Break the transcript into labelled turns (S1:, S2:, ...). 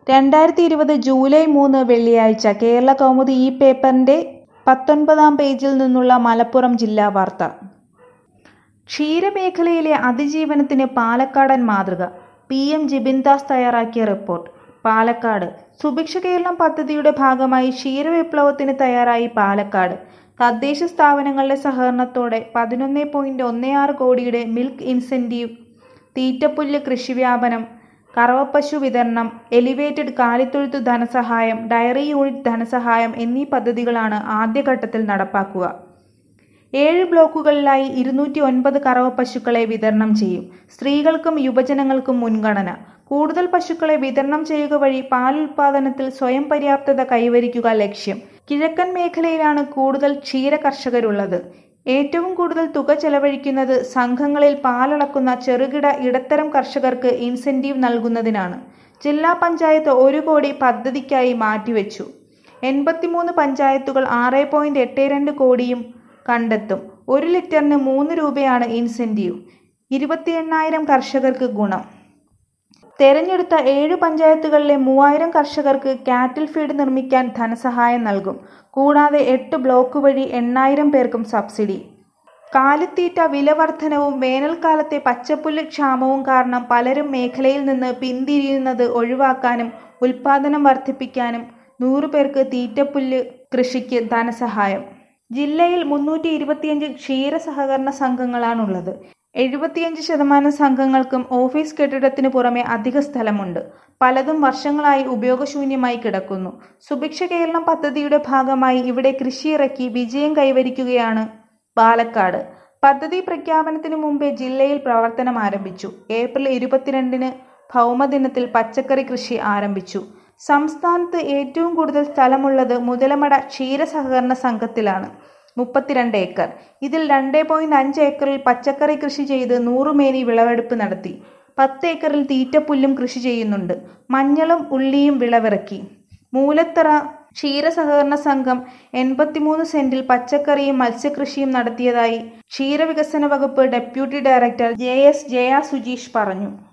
S1: രണ്ടായിരത്തി ഇരുപത് ജൂലൈ മൂന്ന് വെള്ളിയാഴ്ച കേരള കൗമുദി ഈ പേപ്പറിന്റെ പത്തൊൻപതാം പേജിൽ നിന്നുള്ള മലപ്പുറം ജില്ലാ വാർത്ത ക്ഷീരമേഖലയിലെ അതിജീവനത്തിന് പാലക്കാടൻ മാതൃക പി എം ജിബിൻദാസ് തയ്യാറാക്കിയ റിപ്പോർട്ട് പാലക്കാട് സുഭിക്ഷ കേരളം പദ്ധതിയുടെ ഭാഗമായി ക്ഷീരവിപ്ലവത്തിന് തയ്യാറായി പാലക്കാട് തദ്ദേശ സ്ഥാപനങ്ങളുടെ സഹകരണത്തോടെ പതിനൊന്ന് പോയിന്റ് ഒന്ന് ആറ് കോടിയുടെ മിൽക്ക് ഇൻസെന്റീവ് തീറ്റപ്പുല്ല് കൃഷിവ്യാപനം കറവപ്പശു വിതരണം എലിവേറ്റഡ് കാലിത്തൊഴുത്ത് ധനസഹായം ഡയറി യൂണിറ്റ് ധനസഹായം എന്നീ പദ്ധതികളാണ് ആദ്യഘട്ടത്തിൽ നടപ്പാക്കുക ഏഴ് ബ്ലോക്കുകളിലായി ഇരുന്നൂറ്റി ഒൻപത് കറവ പശുക്കളെ വിതരണം ചെയ്യും സ്ത്രീകൾക്കും യുവജനങ്ങൾക്കും മുൻഗണന കൂടുതൽ പശുക്കളെ വിതരണം ചെയ്യുക വഴി പാലുൽപാദനത്തിൽ സ്വയം പര്യാപ്തത കൈവരിക്കുക ലക്ഷ്യം കിഴക്കൻ മേഖലയിലാണ് കൂടുതൽ ക്ഷീര കർഷകരുള്ളത് ഏറ്റവും കൂടുതൽ തുക ചെലവഴിക്കുന്നത് സംഘങ്ങളിൽ പാലളക്കുന്ന ചെറുകിട ഇടത്തരം കർഷകർക്ക് ഇൻസെന്റീവ് നൽകുന്നതിനാണ് ജില്ലാ പഞ്ചായത്ത് ഒരു കോടി പദ്ധതിക്കായി മാറ്റിവെച്ചു എൺപത്തിമൂന്ന് പഞ്ചായത്തുകൾ ആറ് പോയിന്റ് എട്ട് രണ്ട് കോടിയും കണ്ടെത്തും ഒരു ലിറ്ററിന് മൂന്ന് രൂപയാണ് ഇൻസെന്റീവ് ഇരുപത്തി എണ്ണായിരം കർഷകർക്ക് ഗുണം തെരഞ്ഞെടുത്ത ഏഴ് പഞ്ചായത്തുകളിലെ മൂവായിരം കർഷകർക്ക് കാറ്റിൽ ഫീഡ് നിർമ്മിക്കാൻ ധനസഹായം നൽകും കൂടാതെ എട്ട് ബ്ലോക്ക് വഴി എണ്ണായിരം പേർക്കും സബ്സിഡി കാലിത്തീറ്റ വില വർധനവും വേനൽക്കാലത്തെ പച്ചപ്പുല്ല് ക്ഷാമവും കാരണം പലരും മേഖലയിൽ നിന്ന് പിന്തിരിയുന്നത് ഒഴിവാക്കാനും ഉൽപാദനം വർദ്ധിപ്പിക്കാനും നൂറു പേർക്ക് തീറ്റപ്പുല്ല് കൃഷിക്ക് ധനസഹായം ജില്ലയിൽ മുന്നൂറ്റി ഇരുപത്തിയഞ്ച് ക്ഷീര സഹകരണ സംഘങ്ങളാണുള്ളത് എഴുപത്തിയഞ്ച് ശതമാനം സംഘങ്ങൾക്കും ഓഫീസ് കെട്ടിടത്തിന് പുറമെ അധിക സ്ഥലമുണ്ട് പലതും വർഷങ്ങളായി ഉപയോഗശൂന്യമായി കിടക്കുന്നു സുഭിക്ഷ കേരളം പദ്ധതിയുടെ ഭാഗമായി ഇവിടെ കൃഷി ഇറക്കി വിജയം കൈവരിക്കുകയാണ് പാലക്കാട് പദ്ധതി പ്രഖ്യാപനത്തിന് മുമ്പേ ജില്ലയിൽ പ്രവർത്തനം ആരംഭിച്ചു ഏപ്രിൽ ഇരുപത്തിരണ്ടിന് ഭൗമദിനത്തിൽ പച്ചക്കറി കൃഷി ആരംഭിച്ചു സംസ്ഥാനത്ത് ഏറ്റവും കൂടുതൽ സ്ഥലമുള്ളത് മുതലമട ക്ഷീര സഹകരണ സംഘത്തിലാണ് മുപ്പത്തിരണ്ട് ഏക്കർ ഇതിൽ രണ്ട് പോയിന്റ് അഞ്ച് ഏക്കറിൽ പച്ചക്കറി കൃഷി ചെയ്ത് നൂറുമേനി വിളവെടുപ്പ് നടത്തി പത്ത് ഏക്കറിൽ തീറ്റപ്പുല്ലും കൃഷി ചെയ്യുന്നുണ്ട് മഞ്ഞളും ഉള്ളിയും വിളവിറക്കി മൂലത്തറ ക്ഷീര സഹകരണ സംഘം എൺപത്തിമൂന്ന് സെന്റിൽ പച്ചക്കറിയും മത്സ്യകൃഷിയും നടത്തിയതായി ക്ഷീരവികസന വകുപ്പ് deputy director J S Jaya Sujeesh പറഞ്ഞു